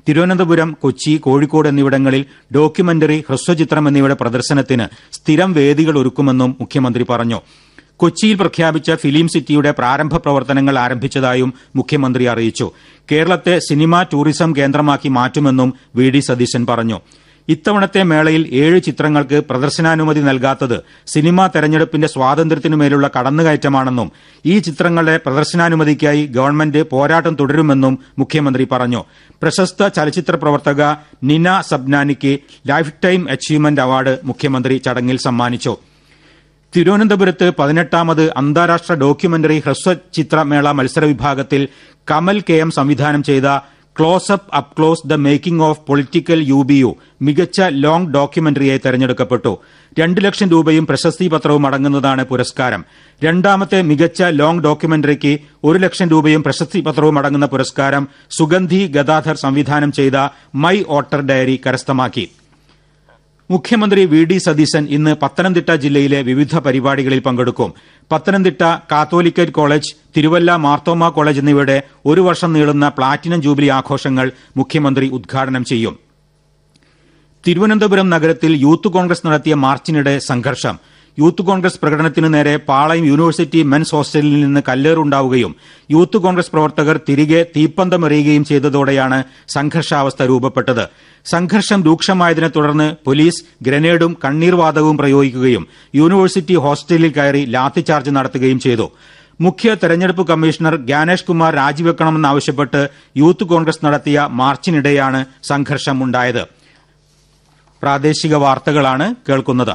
തിരുവനന്തപുരം കൊച്ചി കോഴിക്കോട് എന്നിവിടങ്ങളിൽ ഡോക്യുമെന്ററി ഹ്രസ്വചിത്രം എന്നിവയുടെ പ്രദർശനത്തിന് സ്ഥിരം വേദികൾ ഒരുക്കുമെന്നും മുഖ്യമന്ത്രി പറഞ്ഞു കൊച്ചിയിൽ പ്രഖ്യാപിച്ച ഫിലിം സിറ്റിയുടെ പ്രാരംഭ പ്രവർത്തനങ്ങൾ ആരംഭിച്ചതായും മുഖ്യമന്ത്രി അറിയിച്ചു കേരളത്തെ സിനിമാ ടൂറിസം കേന്ദ്രമാക്കി മാറ്റുമെന്നും വി ഡി സതീശൻ പറഞ്ഞു ഇത്തവണത്തെ മേളയിൽ ഏഴ് ചിത്രങ്ങൾക്ക് പ്രദർശനാനുമതി നൽകാത്തത് സിനിമാ തെരഞ്ഞെടുപ്പിന്റെ സ്വാതന്ത്ര്യത്തിനുമേലുള്ള കടന്നുകയറ്റമാണെന്നും ഈ ചിത്രങ്ങളുടെ പ്രദർശനാനുമതിക്കായി ഗവൺമെന്റ് പോരാട്ടം തുടരുമെന്നും മുഖ്യമന്ത്രി പറഞ്ഞു പ്രശസ്ത ചലച്ചിത്ര പ്രവർത്തക നിന സബ്നാനിക്ക് ലൈഫ് ടൈം അച്ചീവ്മെന്റ് അവാർഡ് മുഖ്യമന്ത്രി ചടങ്ങിൽ സമ്മാനിച്ചു തിരുവനന്തപുരത്ത് പതിനെട്ടാമത് അന്താരാഷ്ട്ര ഡോക്യുമെന്ററി ഹ്രസ്വചിത്രമേള മത്സര വിഭാഗത്തിൽ കമൽ കെ എം സംവിധാനം ചെയ്ത close up up close the making of political U B U മികച്ച ലോങ് ഡോക്യുമെന്ററിയായി തെരഞ്ഞെടുക്കപ്പെട്ടു രണ്ട് ലക്ഷം രൂപയും പ്രശസ്തി പത്രവും അടങ്ങുന്നതാണ് പുരസ്കാരം രണ്ടാമത്തെ മികച്ച ലോങ് ഡോക്യുമെന്ററിക്ക് ഒരു ലക്ഷം രൂപയും പ്രശസ്തി പത്രവും അടങ്ങുന്ന പുരസ്കാരം സുഗന്ധി ഗദാധർ സംവിധാനം ചെയ്ത മൈ ഓട്ടർ ഡയറി കരസ്ഥമാക്കി മുഖ്യമന്ത്രി വി ഡി സതീശൻ ഇന്ന് പത്തനംതിട്ട ജില്ലയിലെ വിവിധ പരിപാടികളിൽ പങ്കെടുക്കും Pathanamthitta Catholicate college Thiruvalla Marthoma college എന്നിവയുടെ ഒരു വർഷം നീളുന്ന പ്ലാറ്റിനം ജൂബിലി ആഘോഷങ്ങൾ മുഖ്യമന്ത്രി ഉദ്ഘാടനം ചെയ്യും തിരുവനന്തപുരം നഗരത്തിൽ യൂത്ത് കോൺഗ്രസ് നടത്തിയ മാർച്ചിനിടെ സംഘർഷം യൂത്ത് കോൺഗ്രസ് പ്രകടനത്തിനു നേരെ പാളയം യൂണിവേഴ്സിറ്റി മെൻസ് ഹോസ്റ്റലിൽ നിന്ന് കല്ലേറുണ്ടാവുകയും യൂത്ത് കോൺഗ്രസ് പ്രവർത്തകർ തിരികെ തീപ്പന്തമെറിയുകയും ചെയ്തതോടെയാണ് സംഘർഷാവസ്ഥ രൂപപ്പെട്ടത് സംഘർഷം രൂക്ഷമായതിനെ തുടർന്ന് പോലീസ് ഗ്രനേഡും കണ്ണീർവാതകവും പ്രയോഗിക്കുകയും യൂണിവേഴ്സിറ്റി ഹോസ്റ്റലിൽ കയറി ലാത്തിചാർജ് നടത്തുകയും ചെയ്തു മുഖ്യ തെരഞ്ഞെടുപ്പ് കമ്മീഷണർ ജ്ഞാനേഷ് കുമാർ രാജിവെക്കണമെന്നാവശ്യപ്പെട്ട് യൂത്ത് കോൺഗ്രസ് നടത്തിയ മാർച്ചിനിടെയാണ് സംഘർഷമുണ്ടായത് പ്രാദേശിക വാർത്തകളാണ് കേൾക്കുന്നത്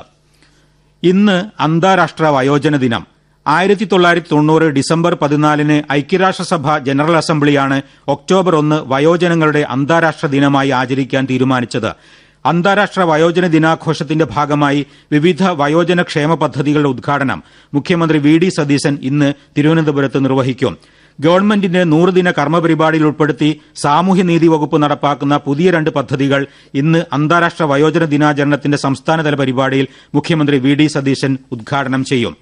ഇന്ന് അന്താരാഷ്ട്ര വയോജന ദിനം ആയിരത്തി തൊള്ളായിരത്തി തൊണ്ണൂറ് ഡിസംബർ പതിനാലിന് ഐക്യരാഷ്ട്രസഭ ജനറൽ അസംബ്ലിയാണ് ഒക്ടോബർ ഒന്ന് വയോജനങ്ങളുടെ അന്താരാഷ്ട്ര ദിനമായി ആചരിക്കാൻ തീരുമാനിച്ചത് അന്താരാഷ്ട്ര വയോജന ദിനാഘോഷത്തിന്റെ ഭാഗമായി വിവിധ വയോജന ക്ഷേമ പദ്ധതികളുടെ ഉദ്ഘാടനം മുഖ്യമന്ത്രി വി ഡി സതീശൻ ഇന്ന് തിരുവനന്തപുരത്ത് നിർവഹിക്കും ഗവൺമെന്റിന്റെ നൂറുദിന കർമ്മപരിപാടിയിൽ ഉൾപ്പെടുത്തി സാമൂഹ്യനീതി വകുപ്പ് നടപ്പാക്കുന്ന പുതിയ രണ്ട് പദ്ധതികൾ ഇന്ന് അന്താരാഷ്ട്ര വയോജന ദിനാചരണത്തിന്റെ സംസ്ഥാനതല പരിപാടിയിൽ മുഖ്യമന്ത്രി വി ഡി സതീശൻ ഉദ്ഘാടനം ചെയ്യും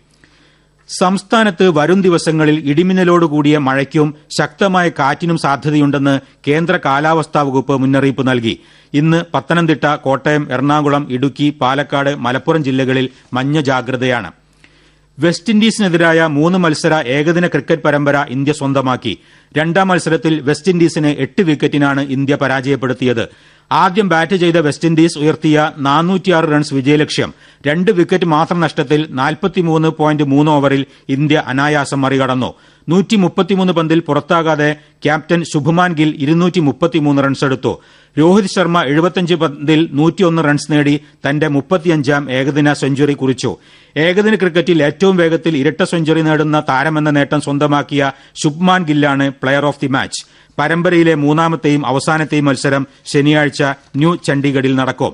സംസ്ഥാനത്ത് വരും ദിവസങ്ങളിൽ ഇടിമിന്നലോടുകൂടിയ മഴയ്ക്കും ശക്തമായ കാറ്റിനും സാധ്യതയുണ്ടെന്ന് കേന്ദ്ര കാലാവസ്ഥാ വകുപ്പ് മുന്നറിയിപ്പ് നൽകി ഇന്ന് പത്തനംതിട്ട കോട്ടയം എറണാകുളം ഇടുക്കി പാലക്കാട് മലപ്പുറം ജില്ലകളിൽ മഞ്ഞ ജാഗ്രതയാണ് വെസ്റ്റ് ഇൻഡീസിനെതിരായ മൂന്ന് മത്സര ഏകദിന ക്രിക്കറ്റ് പരമ്പര ഇന്ത്യ സ്വന്തമാക്കി രണ്ടാം മത്സരത്തിൽ വെസ്റ്റ് ഇൻഡീസിനെ എട്ട് വിക്കറ്റിനാണ് ഇന്ത്യ പരാജയപ്പെടുത്തിയത് ആദ്യം ബാറ്റ് ചെയ്ത വെസ്റ്റ് ഇൻഡീസ് ഉയർത്തിയ നാനൂറ്റിയാറ് റൺസ് വിജയലക്ഷ്യം രണ്ട് വിക്കറ്റ് മാത്രം നഷ്ടത്തിൽ നാൽപ്പത്തിമൂന്ന് പോയിന്റ് മൂന്ന് ഓവറിൽ ഇന്ത്യ അനായാസം മറികടന്നു നൂറ്റി മുപ്പത്തിമൂന്ന് പന്തിൽ പുറത്താകാതെ ക്യാപ്റ്റൻ ശുഭ്മാൻ ഗിൽ ഇരുന്നൂറ്റി മുപ്പത്തിമൂന്ന് റൺസ് എടുത്തു രോഹിത് ശർമ്മ എഴുപത്തിയഞ്ച് പന്തിൽ നൂറ്റിയൊന്ന് റൺസ് നേടി തന്റെ മുപ്പത്തിയഞ്ചാം ഏകദിന സെഞ്ചുറി കുറിച്ചു ഏകദിന ക്രിക്കറ്റിൽ ഏറ്റവും വേഗത്തിൽ ഇരട്ട സെഞ്ചുറി നേടുന്ന താരമെന്ന നേട്ടം സ്വന്തമാക്കിയ ശുഭ്മാൻ ഗില്ലാണ് പ്ലെയർ ഓഫ് ദി മാച്ച് പരമ്പരയിലെ മൂന്നാമത്തെയും അവസാനത്തെയും മത്സരം ശനിയാഴ്ച ന്യൂ ചണ്ഡീഗഡിൽ നടക്കും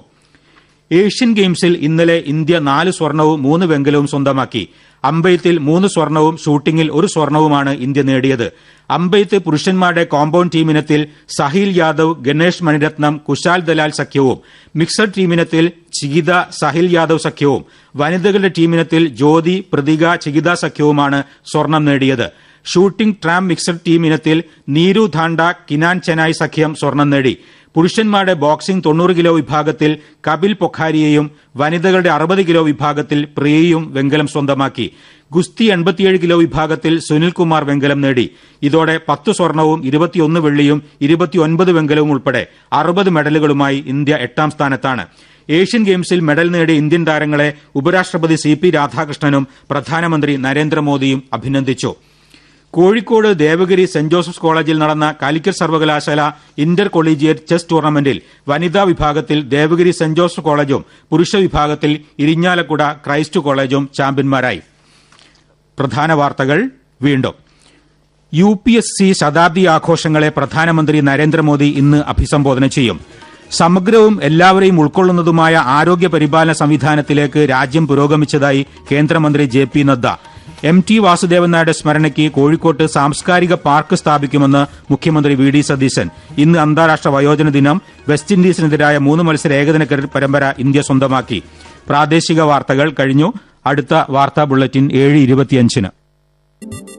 ഏഷ്യൻ ഗെയിംസിൽ ഇന്നലെ ഇന്ത്യ നാല് സ്വർണവും മൂന്ന് വെങ്കലവും സ്വന്തമാക്കി അമ്പെയ്ത്തിൽ മൂന്ന് സ്വർണവും ഷൂട്ടിംഗിൽ ഒരു സ്വർണവുമാണ് ഇന്ത്യ നേടിയത് അമ്പെയ്ത്ത് പുരുഷന്മാരുടെ കോമ്പൌണ്ട് ടീമിനത്തിൽ സഹിൽ യാദവ് ഗണേഷ് മണിരത്നം കുശാൽ ദലാൽ സഖ്യവും മിക്സഡ് ടീമിനത്തിൽ ചികിത സഹിൽ യാദവ് സഖ്യവും വനിതകളുടെ ടീമിനത്തിൽ ജ്യോതി പ്രതിക ചികിത സഖ്യവുമാണ് സ്വർണം നേടിയത് ഷൂട്ടിംഗ് ട്രാം മിക്സഡ് ടീം ഇനത്തിൽ നീരു ധാണ്ട കിനാൻ ചെനായ് സഖ്യം സ്വർണം നേടി പുരുഷന്മാരുടെ ബോക്സിംഗ് തൊണ്ണൂറ് കിലോ വിഭാഗത്തിൽ കപിൽ പൊഖാരിയെയും വനിതകളുടെ അറുപത് കിലോ വിഭാഗത്തിൽ പ്രിയയും വെങ്കലം സ്വന്തമാക്കി ഗുസ്തി എൺപത്തിയേഴ് കിലോ വിഭാഗത്തിൽ സുനിൽകുമാർ വെങ്കലം നേടി ഇതോടെ പത്ത് സ്വർണവും ഇരുപത്തിയൊന്ന് വെള്ളിയും ഇരുപത്തിയൊൻപത് വെങ്കലവും ഉൾപ്പെടെ അറുപത് മെഡലുകളുമായി ഇന്ത്യ എട്ടാം സ്ഥാനത്താണ് ഏഷ്യൻ ഗെയിംസിൽ മെഡൽ നേടിയ ഇന്ത്യൻ താരങ്ങളെ ഉപരാഷ്ട്രപതി സി പി രാധാകൃഷ്ണനും പ്രധാനമന്ത്രി നരേന്ദ്രമോദിയും അഭിനന്ദിച്ചു കോഴിക്കോട് ദേവഗിരി സെന്റ് ജോസഫ്സ് കോളേജിൽ നടന്ന കാലിക്കറ്റ് സർവകലാശാല ഇന്റർ കൊളീജിയറ്റ് ചെസ് ടൂർണമെന്റിൽ വനിതാ വിഭാഗത്തിൽ ദേവഗിരി സെന്റ് ജോസഫ് കോളേജും പുരുഷ വിഭാഗത്തിൽ ഇരിഞ്ഞാലക്കുട ക്രൈസ്റ്റ് കോളേജും ചാമ്പ്യന്മാരായി പ്രധാന വാർത്തകൾ വീണ്ടും യു പി എസ് സി ശതാബ്ദി ആഘോഷങ്ങളെ പ്രധാനമന്ത്രി നരേന്ദ്രമോദി ഇന്ന് അഭിസംബോധന ചെയ്യും സമഗ്രവും എല്ലാവരെയും ഉൾക്കൊള്ളുന്നതുമായ ആരോഗ്യ പരിപാലന സംവിധാനത്തിലേക്ക് രാജ്യം പുരോഗമിച്ചതായി കേന്ദ്രമന്ത്രി J P Nadda M T Vasudevan Nair സ്മരണയ്ക്ക് കോഴിക്കോട്ട് സാംസ്കാരിക പാർക്ക് സ്ഥാപിക്കുമെന്ന് മുഖ്യമന്ത്രി വി ഡി സതീശൻ ഇന്ന് അന്താരാഷ്ട്ര വയോജന ദിനം വെസ്റ്റ് ഇൻഡീസിനെതിരായ മൂന്ന് മത്സര ഏകദിന ക്രിക്കറ്റ് പരമ്പര ഇന്ത്യ സ്വന്തമാക്കി പ്രാദേശിക വാർത്തകൾ കഴിഞ്ഞു അടുത്ത വാർത്താ ബുള്ളറ്റിൻ ഏഴ് ഇരുപത്തിയഞ്ചിന്